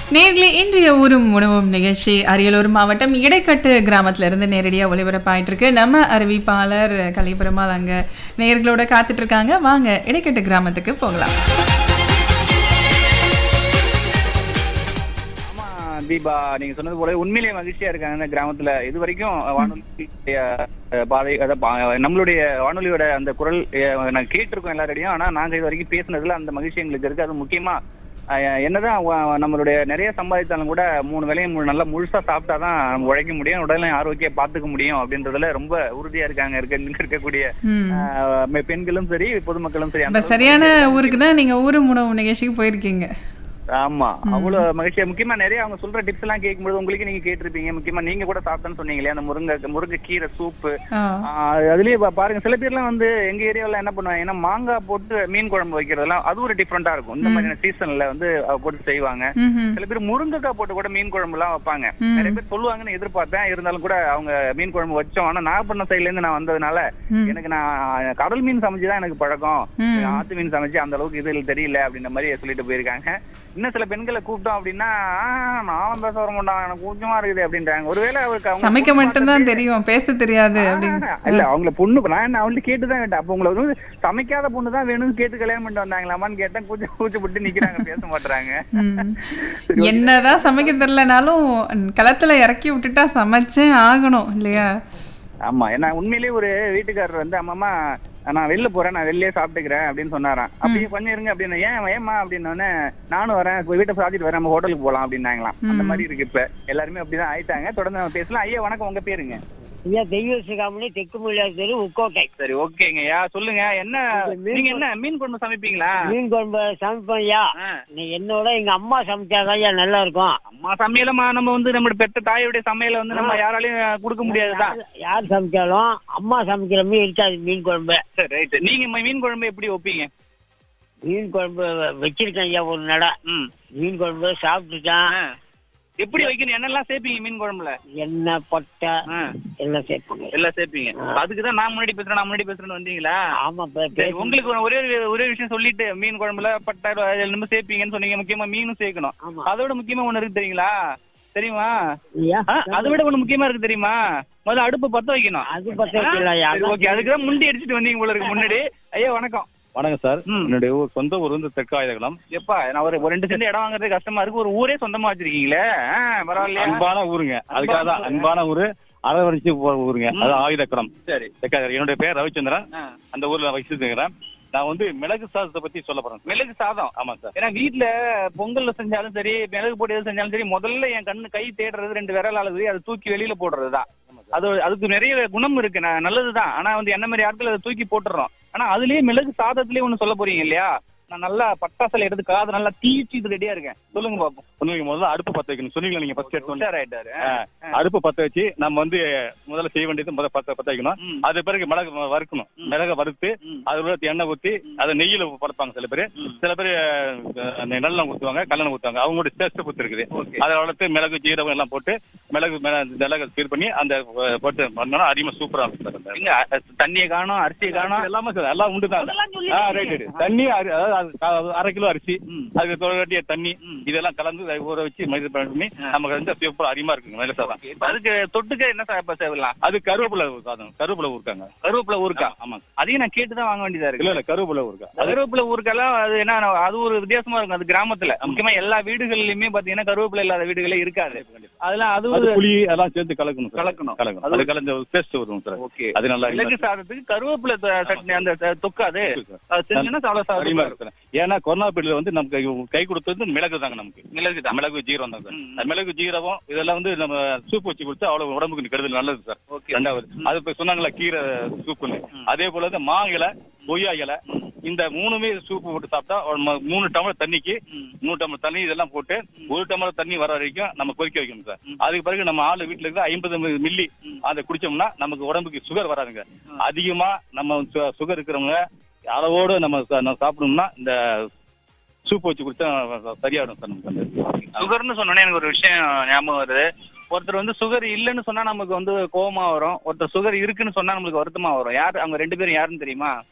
நேர்களே இன்றைய ஊரும் உணவும் நிகழ்ச்சி அரியலூர் மாவட்டம் இடைக்கட்டு கிராமத்துல இருந்து நேரடியாக ஒளிபரப்பாயிட்டு இருக்கு நம்ம அறிவிப்பாளர் கலிபெருமாள் அங்க நேயர்களோட காத்துட்டு இருக்காங்க வாங்க இடைக்கட்டு கிராமத்துக்கு போகலாம் ஆமா தீபா நீங்க சொன்னது போல உண்மையிலேயே மகிழ்ச்சியா இருக்காங்க இந்த கிராமத்துல இது வரைக்கும் வானொலி பாதை அதாவது பா- நம்மளுடைய வானொலியோட அந்த குரல் அஹ், நான் கேட்டிருக்கோம் எல்லாரையும் ஆனா நாங்க இது வரைக்கும் பேசுனதுல அந்த மகிழ்ச்சி எங்களுக்கு இருக்கு அது முக்கியமா அஹ், என்னதான் வ- நம்மளுடைய நிறைய சம்பாதித்தாலும் கூட மூணு வேளையும் மு- நல்லா முழுசா சாப்பிட்டாதான் நம்ம உழைக்க முடியும் உடலை ஆரோக்கியம் பாத்துக்க முடியும் அப்படின்றதுல ரொம்ப உறுதியா இருக்காங்க இருக்க இங்க இருக்கக்கூடிய ம். அஹ், பெண்களும் சரி பொதுமக்களும் சரி இப்ப அந்த அளவுக்கு சரியான ஊருக்கு தான் நீங்க ஊரும் உணவு நிகழ்ச்சிக்கு போயிருக்கீங்க ஆமா அவ்வளவு மகிழ்ச்சியா முக்கியமா நிறைய அவங்க சொல்ற டிப்ஸ் எல்லாம் கேட்கும்போது உங்களுக்கு நீங்க கேட்டிருப்பீங்க முக்கியமா நீங்க கூட சாப்பிட்டேன்னு சொன்னீங்களே அந்த முருங்கை முருங்கை கீரை சூப்பு ஆ. அதுலயே பா- பாருங்க சில பேர்லாம் வந்து எங்க ஏரியாவுல என்ன பண்ணுவாங்கன்னா மாங்காய் போட்டு மீன் குழம்பு வைக்கிறதெல்லாம் அது ஒரு டிஃப்ரெண்டா இருக்கும் இந்த மாதிரியான சீசன்ல வந்து அஹ், போட்டு செய்வாங்க ம்ஹும். சில பேர் முருங்கைக்காய் போட்டு கூட மீன் குழம்பு எல்லாம் வைப்பாங்க ம். நிறைய பேர் சொல்லுவாங்கன்னு எதிர்பார்த்தேன் இருந்தாலும் கூட அவங்க மீன் குழம்பு வச்சோம் ஆனா நாகப்பட்டினம் சைட்ல இருந்து நான் வந்ததுனால ம். எனக்கு நான் கடல் மீன் சமைச்சுதான் எனக்கு பழக்கம் ம். ஆத்து மீன் சமைச்சு அந்த அளவுக்கு இது தெரியல அப்படின்ற மாதிரி சொல்லிட்டு போயிருக்காங்க இன்னும் சில பெண்களை கூப்பிட்டோம் அப்படின்னா "ஆ, நானும் பேச வர மாட்டாங்க எனக்கு கூச்சமா இருக்குது அப்படின்றாங்க ஒருவேளை அவருக்கு அவங்க சமைக்க பொண்ணு மட்டும்தான் பார்த்துட்டு- தெரியும் பேச தெரியாது அப்படின்னு ஆ, இல்ல அவங்கள பொண்ணு நான் என்ன அவங்கள்ட்ட கேட்டுதான் கேட்டேன் அப்ப உங்களை வந்து சமைக்காத பொண்ணு தான் வேணும்னு கேட்டு கல்யாணம் பண்ணிட்டு வந்தாங்களாமான்னு கேட்டேன் கூச்ச கூச்சப்பட்டு நிக்கிறாங்க பேச மாட்டாங்க ம். என்னதான் சமைக்க தெரியலனாலும் களத்துல இறக்கி விட்டுட்டா சமைச்சே ஆகணும் இல்லையா ஆமா ஏன்னா உண்மையிலேயே ஒரு வீட்டுக்காரர் வந்து அம்மாமா நான் வெளில போறேன் நான் வெளியே சாப்பிட்டுக்கிறேன் அப்படின்னு சொன்னாராம் அப்படியே கொஞ்சம் இருங்க அப்படின்னு ஏன் ஏமா அப்படின்னோடனே நானும் வரேன் இப்ப வீட்டை சாத்திட்டு வரேன் நம்ம ஹோட்டலுக்கு போலாம் அப்படின்னாங்களாம் அந்த மாதிரி இருக்கு இப்ப எல்லாருமே அப்படிதான் ஆயிட்டாங்க தொடர்ந்து நம்ம பேசலாம் ஐயா வணக்கம் உங்க பேருங்க ஐயா தெய்வ சிகாமணி தெற்கு மொழியார் தெரு உக்கோட்டை சரி ஓகேங்க ஐயா சொல்லுங்க என்ன நீங்க என்ன மீன் குழம்பு சமைப்பீங்களா மீன் குழம்பு சமைப்போம் ஐயா ஆ. நீ என்னோட எங்க அம்மா சமைச்சாதான் ஐயா நல்லா இருக்கும் அம்மா சமையலமா நம்ம வந்து நம்மளோட பெத்த தாயோடைய சமையலை வந்து நம்ம யாராலையும் கொடுக்க முடியாதுதான் யார் யார் சமைச்சாலும் அம்மா சமைக்கிற மாதிரி இருக்காது மீன் குழம்பு சரி ரைட் நீங்க ம- மீன் குழம்பு எப்படி வைப்பீங்க மீன் குழம்பு வ- வச்சிருக்கேன் ஐயா ஒரு நடை ம் மீன் குழம்பு சாப்பிட்டுட்டேன் ஆ. எப்படி வைக்கணும் என்னெல்லாம் சேர்ப்பீங்க மீன் குழம்புல எண்ணெய் பட்டை ஆ. எல்லாம் சேர்ப்போங்க எல்லாம் சேர்ப்பீங்க அதுக்கு தான் நான் முன்னாடி பேசுறேன் நான் முன்னாடி பேசுறேன்னு வந்தீங்களா ஆமா பே- சரி, பேசு. உங்களுக்கு ஒரு- ஒரே ஒரு- ஒரே விஷயம் சொல்லிட்டு மீன் குழம்புல பட்டை எல்லாமே சேர்ப்பீங்கன்னு சொன்னீங்க முக்கியமா மீனும் சேர்க்கணும் ஆமா. அதோட முக்கியமா ஒண்ணு இருக்கு தெரியுங்களா தெரியுமா ஐயா ஆ, அதை விட ஒண்ணு முக்கியமா இருக்கு தெரியுமா முதல்ல அடுப்பு பத்த வைக்கணும் அது பத்த வைக்கல ஐயா சரி, ஓகே அதுக்கு தான் முண்டி அடிச்சிட்டு வந்தீங்க போல இருக்கு முன்னாடி ஐயா வணக்கம் வணக்கம் சார் ம். என்னுடைய ஊர் சொந்த ஊர் வந்து தெற்காயுதகுளம் எப்பா நான் ஒரு ஒரு ரெண்டு சென்ட் இடம் வாங்குறது கஷ்டமா இருக்கு ஒரு ஊரே சொந்தமா வச்சிருக்கீங்களே ஆ, பரவாயில்லையா அன்பான ஊருங்க அதுக்காக தான் அன்பான ஊரு அரவணைச்சு போற ஊருங்க அது ஆயுதக்குளம் சரி தெற்காயுதகுளம். என்னுடைய பேர் ரவிச்சந்திரன் ஆ. அந்த ஊர்ல வச்சிருக்கிறேன் நான் வந்து மிளகு சாதத்தை பத்தி சொல்ல போறேன் சார். மிளகு சாதம் ஆமா சார் ஏன்னா வீட்ல பொங்கல்ல செஞ்சாலும் சரி மிளகு போட்டு எது செஞ்சாலும் சரி முதல்ல என் கண்ணு கை தேடுறது ரெண்டு விரல் அளவு அதை தூக்கி வெளியில போடுறது தான் அது அதுக்கு நிறைய குணம் இருக்கு ந- நல்லதுதான் ஆனா வந்து என்ன மாதிரி ஆட்கள் அதை தூக்கி போட்டுறோம் ஆனா அதுலயே மிளகு சாதத்திலேயே ஒண்ணு சொல்ல போறீங்க இல்லையா நான் நல்லா பட்டாசுல எடுத்து காது நல்லா தீச்சு ரெடியா இருக்கேன் சொல்லுங்க பாப்போம் சொன்னீங்க முதல்ல அடுப்பு பத்த வைக்கணும் சொன்னீங்க நீங்க ஃபர்ஸ்ட் எடுத்து உஷாராயிட்டாரு ஆ, அடுப்பு பத்த வச்சு நம்ம வந்து முதல்ல செய்ய வேண்டியது முதல்ல பத்த பத்த வைக்கணும் ம். அது பிறகு மிளகு வ- வறுக்கணும் ம். மிளகை வறுத்து ம். அதுல எண்ணெய் ஊத்தி அதை நெய்யில பறப்பாங்க சில பேர் ம். சில பேர் நல்லெண்ணெய் ஊத்துவாங்க கல்லெண்ணெய் ஊத்துவாங்க அவங்களோட டேஸ்ட் பொறுத்து இருக்குது Okay. அதை வளர்த்து மிளகு ஜீரகம் எல்லாம் போட்டு மிளகு மிள- மிளகு ஃபீல் பண்ணி அந்த அஹ், போட்டு பண்ணோம்னா அதிகமா சூப்பரா இருக்கும் சார் அந்த. எங்க அ- தண்ணியை காணும் அரிசியை காணும் எல்லாமே சார் எல்லாம் உண்டு தான் அதெல்லாம் சொல்லி ஆ ரைட் ரைட் தண்ணி அரி- அதாவது அது க- அரை கிலோ அரிசி ம். அதுக்கு தொழிலாட்டிய தண்ணி ம். இதெல்லாம் கலந்து அதை ஊற வச்சு மைது பண்ணி ஆ. நமக்கு வந்து சூப்பர் அரிமா இருக்குங்க மேல சாதம் இப்ப அதுக்கு தொட்டுக்க என்ன சார் இப்ப செய்யலாம் அது கருவேப்பிலை சாதம் கருவேப்பிலை ஊருக்காங்க கருவேப்பிலை ஊருக்கா ஆமா அதையும் நான் கேட்டு தான் வாங்க வேண்டியதா இருக்கு இல்ல இல்ல கருவேப்பிலை ஊருக்கா அது கருவேப்பிலை ஊருக்கெல்லாம் அது என்ன அது ஒரு வித்தியாசமா இருக்கும் அது கிராமத்துல முக்கியமா எல்லா வீடுகள்லயுமே பாத்தீங்கன்னா கருவேப்பிலை இல்லாத வீடுகளே இருக்காது அதெல்லாம் அது அது ஒரு புளி அதெல்லாம் சேர்த்து கலக்கணும் சார். கலக்கணும். கலக்கணும் அது- அது கலந்த ஒரு டேஸ்ட் வரும் சார் ஓகே அது நல்லா மிளகு சாதத்துக்கு கருவேப்பிலை த- சட்னி அந்த த- தொக்கு அது அது செஞ்சோன்னா அவ்வளவு அருமையா சாதம் இருக்கு சார். ஏன்னா கொரோனா பீரியட்ல வந்து நமக்கு கை கொடுத்தது மிளகு தாங்க நமக்கு மிளகு தான் மிளகு ஜீரகம் தான் சார் ம். அது மிளகு ஜீரகம் இதெல்லாம் வந்து நம்ம சூப் வச்சு கொடுத்தா அவ்வளவு உடம்புக்கு கெடுதல் நல்லது சார் ஓகே ரெண்டாவது அது இப்ப சொன்னாங்களா கீரை சூப்புன்னு அதே போல வந்து மா இலை கொய்யா இலை இந்த மூணுமே சூப்பு போட்டு சாப்பிட்டா ஒரு ம- மூணு டம்ளர் தண்ணிக்கு ம். மூணு டம்ளர் தண்ணி இதெல்லாம் போட்டு ஒரு டம்ளர் தண்ணி வர வரைக்கும் நம்ம கொதிக்க வைக்கணும் சார் அதுக்கு பிறகு நம்ம ஆளு வீட்டுல இருக்கிற ஐம்பது மில்லி அதை குடிச்சோம்னா நமக்கு உடம்புக்கு சுகர் வராதுங்க அதிகமா நம்ம சு- சுகர் இருக்கிறவங்க அளவோடு நம்ம ச- நம்ம சாப்பிடணும்னா இந்த சூப் வச்சு குடிச்சா சரியாயிடும் சார் நமக்கு அந்த சுகர்னு சொன்னோன்னே எனக்கு ஒரு விஷயம் ஞாபகம் வருது ஒருத்தர் வந்து சுகர் இல்லைன்னு சொன்னா நமக்கு வந்து கோவமா வரும் ஒருத்தர் சுகர் இருக்குன்னு சொன்னா நம்மளுக்கு வருத்தமா வரும் யார் அவங்க ரெண்டு பேரும் யாருன்னு தெரியுமா